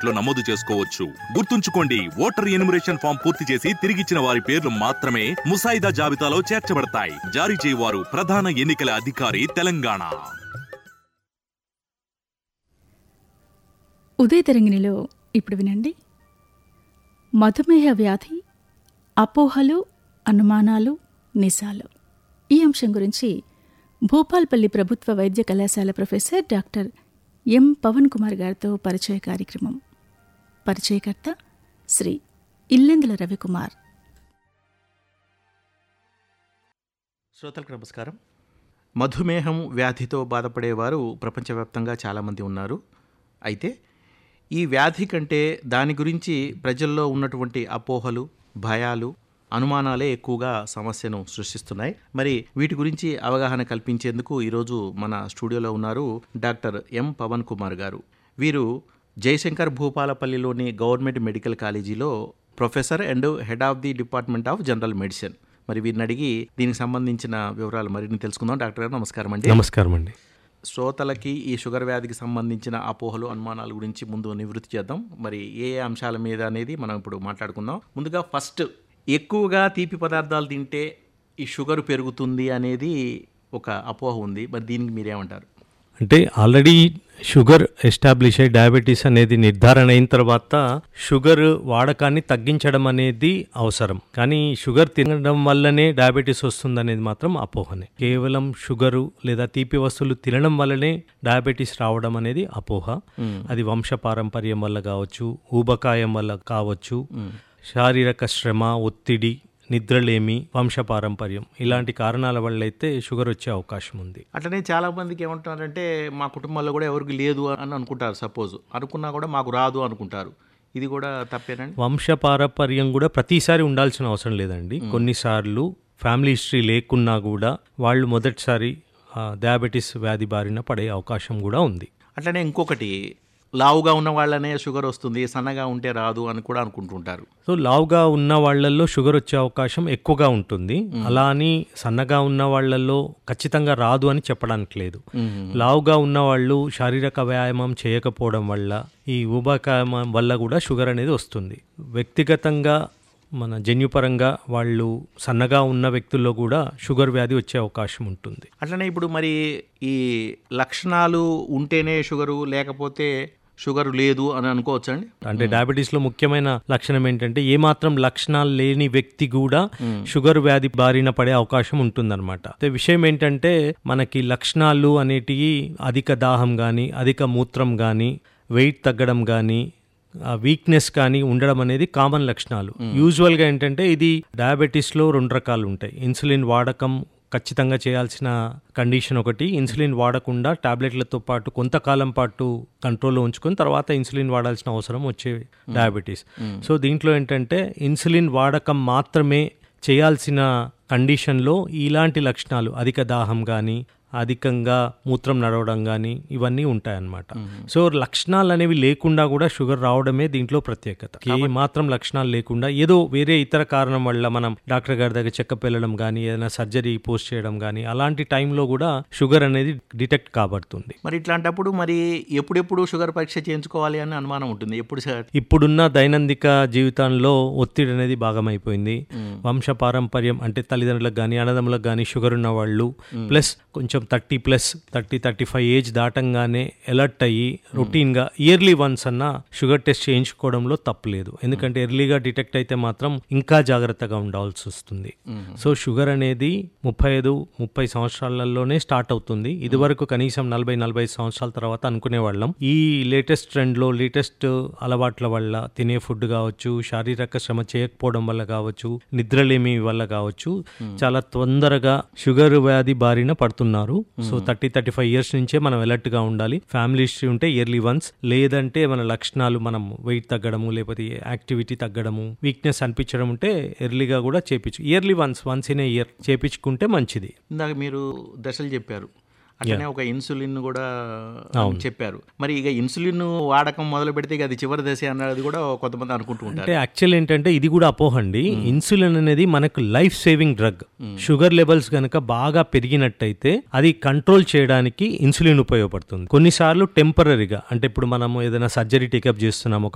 వెబ్సైట్లో నమోదు చేసుకోవచ్చు గుర్తుంచుకోండి ఓటర్ ఎన్యుమరేషన్ ఫామ్ పూర్తి చేసి తిరిగిచ్చిన వారి పేర్లు మాత్రమే ముసాయిదా జాబితాలో చేర్చబడతాయి జారీ చేయవారు ప్రధాన ఎన్నికల అధికారి తెలంగాణ ఉదయ తరంగిణిలో ఇప్పుడు వినండి మధుమేహ వ్యాధి అపోహలు అనుమానాలు నిజాలు ఈ అంశం గురించి భూపాల్పల్లి ప్రభుత్వ వైద్య కళాశాల professor doctor M Pavan Kumar గారితో పరిచయ కార్యక్రమం పరిచయకర్త శ్రీ ఇల్లెందుల రవికుమార్ శ్రోతలకు నమస్కారం మధుమేహం వ్యాధితో బాధపడేవారు ప్రపంచవ్యాప్తంగా చాలామంది ఉన్నారు అయితే ఈ వ్యాధి కంటే దాని గురించి ప్రజల్లో ఉన్నటువంటి అపోహలు భయాలు అనుమానాలే ఎక్కువగా సమస్యను సృష్టిస్తున్నాయి మరి వీటి గురించి అవగాహన కల్పించేందుకు ఈరోజు మన స్టూడియోలో ఉన్నారు డాక్టర్ ఎం పవన్ కుమార్ గారు వీరు జయశంకర్ భూపాలపల్లిలోని గవర్నమెంట్ మెడికల్ కాలేజీలో professor and head of the department of general medicine మరి వీరిని అడిగి దీనికి సంబంధించిన వివరాలు మరిన్ని తెలుసుకుందాం డాక్టర్ గారు నమస్కారం అండి నమస్కారం అండి శ్రోతలకి ఈ షుగర్ వ్యాధికి సంబంధించిన అపోహలు అనుమానాల గురించి ముందు నివృత్తి చేద్దాం మరి ఏ ఏ అంశాల మీద అనేది మనం ఇప్పుడు మాట్లాడుకుందాం ముందుగా ఫస్ట్ ఎక్కువగా తీపి పదార్థాలు తింటే ఈ షుగర్ పెరుగుతుంది అనేది ఒక అపోహ ఉంది మరి దీనికి మీరేమంటారు అంటే ఆల్రెడీ షుగర్ ఎస్టాబ్లిష్ అయ్యి డయాబెటీస్ అనేది నిర్ధారణ అయిన తర్వాత షుగర్ వాడకాన్ని తగ్గించడం అనేది అవసరం కానీ షుగర్ తినడం వల్లనే డయాబెటీస్ వస్తుంది అనేది మాత్రం అపోహనే కేవలం షుగరు లేదా తీపి వస్తువులు తినడం వల్లనే డయాబెటీస్ రావడం అనేది అపోహ అది వంశ పారంపర్యం వల్ల కావచ్చు ఊబకాయం వల్ల కావచ్చు శారీరక శ్రమ ఒత్తిడి నిద్రలేమి వంశపారంపర్యం ఇలాంటి కారణాల వల్ల అయితే షుగర్ వచ్చే అవకాశం ఉంది అట్లనే చాలా మందికి ఏమంటున్నారంటే మా కుటుంబాల్లో కూడా ఎవరికి లేదు అని అనుకుంటారు సపోజ్ అనుకున్నా కూడా మాకు రాదు అనుకుంటారు ఇది కూడా తప్పేనండి వంశపారంపర్యం కూడా ప్రతిసారి ఉండాల్సిన అవసరం లేదండి కొన్నిసార్లు ఫ్యామిలీ హిస్టరీ లేకున్నా కూడా వాళ్ళు మొదటిసారి ఆ, డయాబెటీస్ వ్యాధి బారిన పడే అవకాశం కూడా ఉంది అట్లనే ఇంకొకటి లావుగా ఉన్న వాళ్ళనే షుగర్ వస్తుంది సన్నగా ఉంటే రాదు అని కూడా అనుకుంటుంటారు సో లావుగా ఉన్న వాళ్ళల్లో షుగర్ వచ్చే అవకాశం ఎక్కువగా ఉంటుంది అలా అని సన్నగా ఉన్న వాళ్ళల్లో ఖచ్చితంగా రాదు అని చెప్పడానికి లేదు లావుగా ఉన్న వాళ్ళు శారీరక వ్యాయామం చేయకపోవడం వల్ల ఈ ఊబకాయం వల్ల కూడా షుగర్ అనేది వస్తుంది వ్యక్తిగతంగా మన జన్యుపరంగా వాళ్ళు సన్నగా ఉన్న వ్యక్తుల్లో కూడా షుగర్ వ్యాధి వచ్చే అవకాశం ఉంటుంది అట్లనే ఇప్పుడు మరి ఈ లక్షణాలు ఉంటేనే షుగరు లేకపోతే షుగర్ లేదు అని అనుకోవచ్చు అండి అంటే డయాబెటీస్ లో ముఖ్యమైన లక్షణం ఏంటంటే ఏ మాత్రం లక్షణాలు లేని వ్యక్తి కూడా షుగర్ వ్యాధి బారిన పడే అవకాశం ఉంటుందన్నమాట అయితే విషయం ఏంటంటే మనకి లక్షణాలు అనేటివి అధిక దాహం కానీ అధిక మూత్రం కానీ వెయిట్ తగ్గడం కానీ వీక్నెస్ కానీ ఉండడం అనేది కామన్ లక్షణాలు యూజువల్గా ఏంటంటే ఇది డయాబెటీస్లో రెండు రకాలు ఉంటాయి ఇన్సులిన్ వాడకం ఖచ్చితంగా చేయాల్సిన కండిషన్ ఒకటి ఇన్సులిన్ వాడకుండా టాబ్లెట్లతో పాటు కొంతకాలం పాటు కంట్రోల్లో ఉంచుకొని తర్వాత ఇన్సులిన్ వాడాల్సిన అవసరం వచ్చే డయాబెటీస్ సో దీంట్లో ఏంటంటే ఇన్సులిన్ వాడకం మాత్రమే చేయాల్సిన కండిషన్లో ఇలాంటి లక్షణాలు అధిక దాహం కానీ అధికంగా మూత్రం నడవడం కానీ ఇవన్నీ ఉంటాయన్నమాట సో లక్షణాలు అనేవి లేకుండా కూడా షుగర్ రావడమే దీంట్లో ప్రత్యేకత ఏ మాత్రం లక్షణాలు లేకుండా ఏదో వేరే ఇతర కారణం వల్ల మనం డాక్టర్ గారి దగ్గర చెకప్ వెళ్ళడం కానీ ఏదైనా సర్జరీ పోస్ట్ చేయడం కానీ అలాంటి టైంలో కూడా షుగర్ అనేది డిటెక్ట్ కాబడుతుంది మరి ఇట్లాంటప్పుడు మరి ఎప్పుడెప్పుడు షుగర్ పరీక్ష చేయించుకోవాలి అని అనుమానం ఉంటుంది ఎప్పుడు సార్ ఇప్పుడున్న దైనందిక జీవితంలో ఒత్తిడి అనేది భాగమైపోయింది వంశ పారంపర్యం అంటే తల్లిదండ్రులకు కానీ అన్నదమ్ములకు కానీ షుగర్ ఉన్న వాళ్ళు ప్లస్ కొంచెం thirty plus thirty thirty five age దాటంగానే అలర్ట్ అయ్యి రొటీన్గా ఇయర్లీ వన్స్ అన్న షుగర్ టెస్ట్ చేయించుకోవడంలో తప్పులేదు ఎందుకంటే ఎర్లీగా డిటెక్ట్ అయితే మాత్రం ఇంకా జాగ్రత్తగా ఉండాల్సి వస్తుంది సో షుగర్ అనేది ముప్పై ఐదు ముప్పై సంవత్సరాలలోనే స్టార్ట్ అవుతుంది ఇదివరకు కనీసం నలభై నలభై సంవత్సరాల తర్వాత అనుకునే వాళ్ళం ఈ లేటెస్ట్ ట్రెండ్లో లేటెస్ట్ అలవాట్ల వల్ల తినే ఫుడ్ కావచ్చు శారీరక శ్రమ చేయకపోవడం వల్ల కావచ్చు నిద్రలేమి వల్ల కావచ్చు చాలా తొందరగా షుగర్ వ్యాధి బారిన పడుతున్నారు so thirty thirty five years నుంచే మనం alert గా ఉండాలి ఫ్యామిలీ హిస్టరీ ఉంటే ఇయర్లీ వన్స్ లేదంటే మన లక్షణాలు మనం వెయిట్ తగ్గడము లేకపోతే యాక్టివిటీ తగ్గడము వీక్నెస్ అనిపించడం ఉంటే ఎర్లీగా కూడా చేపించు yearly once once in a year చేపించుకుంటే మంచిది ఇందాక మీరు దశలు చెప్పారు అట్లనే ఒక ఇన్సులిన్ కూడా చెప్పారు మరి ఇక ఇన్సులిన్ వాడకం మొదలు పెడితే ఇక అది చివరి దశ అన్నది కూడా కొంతమంది అనుకుంటూ ఉంటారు అంటే యాక్చువల్ ఏంటంటే ఇది కూడా అపోహండి ఇన్సులిన్ అనేది మనకు life saving drug sugar levels కనుక బాగా పెరిగినట్టయితే అది కంట్రోల్ చేయడానికి ఇన్సులిన్ ఉపయోగపడుతుంది కొన్నిసార్లు టెంపరీగా అంటే ఇప్పుడు మనము ఏదైనా సర్జరీ టేకప్ చేస్తున్నాం ఒక